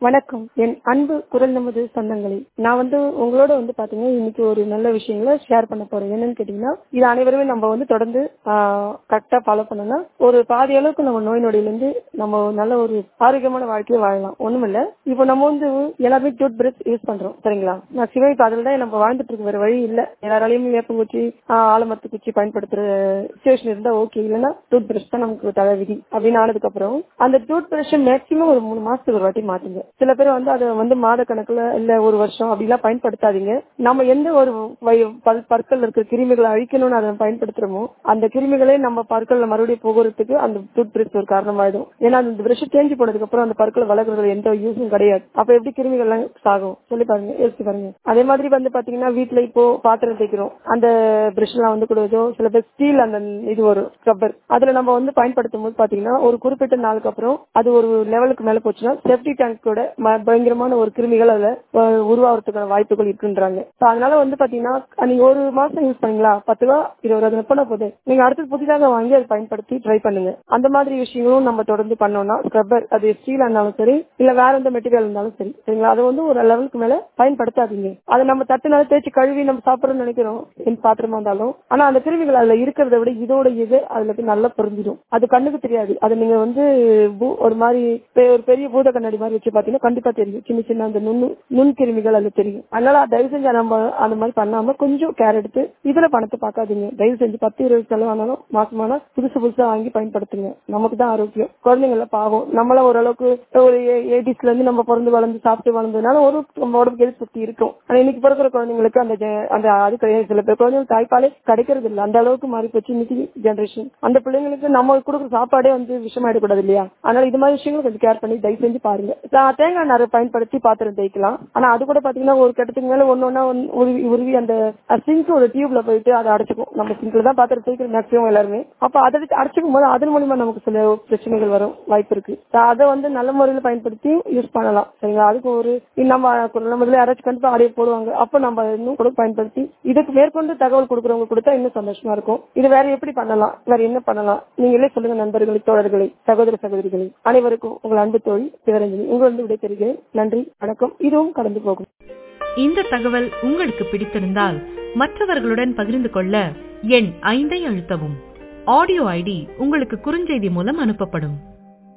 வணக்கம் என் அன்பு குரல் நமது சொந்தங்களே நான் வந்து உங்களோட வந்து பாத்தீங்கன்னா இன்னைக்கு ஒரு நல்ல விஷயங்களை ஷேர் பண்ண போறேன் என்னன்னு கேட்டீங்கன்னா இது அனைவருமே நம்ம வந்து தொடர்ந்து கரெக்டா ஃபாலோ பண்ணோம்னா ஒரு பாதி அளவுக்கு நம்ம நோய் நொடியில இருந்து நம்ம நல்ல ஒரு ஆரோக்கியமான வாழ்க்கையை வாழலாம் ஒண்ணுமில்ல இப்போ நம்ம வந்து எல்லாருமே டூத் பிரஷ் யூஸ் பண்றோம் சரிங்களா நான் சிவ இப்ப அதில் தான் நம்ம வாழ்ந்துட்டு இருக்க வேற வழி இல்ல எல்லாராலையும் வேப்பங்குச்சி ஆலமரத்து குச்சி பயன்படுத்துற சுச்சுவேஷன் இருந்தா ஓகே இல்லைன்னா டூத் பிரஷ் தான் நமக்கு தலை விதி அப்படின்னு ஆனதுக்கு அப்புறம் அந்த டூத் பிரஷ் மேக்சிமம் ஒரு மூணு மாசத்துக்கு ஒரு வாட்டி மாத்துங்க சில பேர் வந்து அதை வந்து மாத கணக்குல இல்ல ஒரு வருஷம் அப்படிலாம் பயன்படுத்தாதீங்க நம்ம எந்த ஒரு பல் பற்கள் இருக்கிற கிருமிகளை அழிக்கணும்னு அதை பயன்படுத்துறோமோ அந்த கிருமிகளே நம்ம பற்கள்ல மறுபடியும் போகிறதுக்கு அந்த டூத் பிரஷ் ஒரு காரணமாயிடும் ஏன்னா அந்த பிரஷ் தேஞ்சு போனதுக்கு அப்புறம் அந்த பற்கள் வளர்க்கறது எந்த யூஸும் கிடையாது அப்ப எப்படி கிருமிகள் எல்லாம் சாகும் சொல்லி பாருங்க யோசிச்சு பாருங்க அதே மாதிரி வந்து பாத்தீங்கன்னா வீட்டுல இப்போ பாத்திரம் தேய்க்கிறோம் அந்த பிரஷ் எல்லாம் வந்து கொடுதோ சில பேர் ஸ்டீல் அந்த இது வரும் ஸ்க்ரப்பர் அதுல நம்ம வந்து பயன்படுத்தும் போது பாத்தீங்கன்னா ஒரு குறிப்பிட்ட நாளுக்கு அப்புறம் அது ஒரு லெவலுக்கு மேல போச்சுன்னா செப்டி டேங்கோட பயங்கரமான ஒரு கிருமிகள் அதுல உருவாகிறதுக்கான வாய்ப்புகள் இருக்குன்றாங்க அதனால வந்து பாத்தீங்கன்னா நீங்க ஒரு மாசம் யூஸ் பண்ணீங்களா பத்து ரூபா இருபது ரூபா எப்ப போகுது நீங்க அடுத்து புதிதாக வாங்கி அதை பயன்படுத்தி ட்ரை பண்ணுங்க அந்த மாதிரி விஷயங்களும் நம்ம தொடர்ந்து பண்ணோம்னா ஸ்க்ரப்பர் அது ஸ்டீல் இருந்தாலும் சரி இல்ல வேற எந்த மெட்டீரியல் இருந்தாலும் சரி சரிங்களா அதை வந்து ஒரு லெவலுக்கு மேல பயன்படுத்தாதீங்க அதை நம்ம தட்டுனால தேய்ச்சி கழுவி நம்ம சாப்பிடறோம்னு நினைக்கிறோம் என் பாத்திரமா இருந்தாலும் ஆனா அந்த கிருமிகள் அதுல இருக்கிறத விட இதோட இது அதுல நல்லா புரிஞ்சிடும் அது கண்ணுக்கு தெரியாது அது நீங்க வந்து ஒரு மாதிரி ஒரு பெரிய பூத கண்ணாடி மாதிரி வச்சு பாத்தீங்கன்னா கண்டிப்பா தெரியும் சின்ன சின்ன அந்த நுண்ணு நுண்கிருமிகள் அது தெரியும் அதனால தயவு செஞ்சு நம்ம அந்த மாதிரி பண்ணாம கொஞ்சம் கேர் எடுத்து இதுல பணத்தை பார்க்காதீங்க தயவு செஞ்சு பத்து இருபது செலவானாலும் மாசமான புதுசு புதுசா வாங்கி பயன்படுத்துங்க நமக்கு தான் ஆரோக்கியம் குழந்தைங்கள பாவம் நம்மள ஓரளவுக்கு ஒரு எயிட்டிஸ்ல இருந்து நம்ம பிறந்து வளர்ந்து சாப்பிட்டு வளர்ந்ததுனால ஒரு நம்ம உடம்புக்கு எதிர்ப்பு சக்தி இருக்கும் ஆனா இன்னைக்கு பிறக்கிற குழந்தைங்களுக்கு அந்த அந்த அது கிடையாது சில பேர் குழந்தைங்க தாய்ப்பாலே கிடைக்கிறது இல்லை அந்த அளவுக்கு மாறி போச்சு இன்னைக்கு ஜென்ரேஷன் அந்த பிள்ளைங்களுக்கு நம்ம கொடுக்குற சாப்பாடே வந்து விஷமாயிடக்கூடாது இல்லையா அதனால இது மாதிரி விஷயங்களும் கொஞ்சம் கேர் பண்ணி தயவு செஞ்சு பாருங்க தேங்காய் நாரை பயன்படுத்தி பாத்திரம் தேய்க்கலாம் ஆனா அது கூட பாத்தீங்கன்னா ஒரு கட்டத்துக்கு மேல ஒன்னு ஒன்னா உருவி உருவி அந்த சிங்க் ஒரு டியூப்ல போயிட்டு அதை அடைச்சிக்கும் நம்ம சிங்க்ல தான் பாத்திரம் தேய்க்கிற மேக்சிமம் எல்லாருமே அப்ப அதை அடைச்சிக்கும் போது அதன் மூலியமா நமக்கு சில பிரச்சனைகள் வரும் வாய்ப்பு இருக்கு அதை வந்து நல்ல முறையில் பயன்படுத்தி யூஸ் பண்ணலாம் சரிங்களா அதுக்கு ஒரு நம்ம நம்மள யாராச்சும் கண்டிப்பா ஆடியோ போடுவாங்க அப்ப நம்ம இன்னும் கூட பயன்படுத்தி இதுக்கு மேற்கொண்டு தகவல் கொடுக்குறவங்க கொடுத்தா இன்னும் சந்தோஷமா இருக்கும் இது வேற எப்படி பண்ணலாம் வேற என்ன பண்ணலாம் நீங்களே சொல்லுங்க நண்பர்களை தோழர்களை சகோதர சகோதரிகளை அனைவருக்கும் உங்கள் அன்பு தோழி சிவரஞ்சனி உங்களிருந்து விடை பெறுகிறேன் நன்றி வணக்கம் இதுவும் கடந்து போகும் இந்த தகவல் உங்களுக்கு பிடித்திருந்தால் மற்றவர்களுடன் பகிர்ந்து கொள்ள எண் ஐந்தை அழுத்தவும் ஆடியோ ஐடி உங்களுக்கு குறுஞ்செய்தி மூலம் அனுப்பப்படும்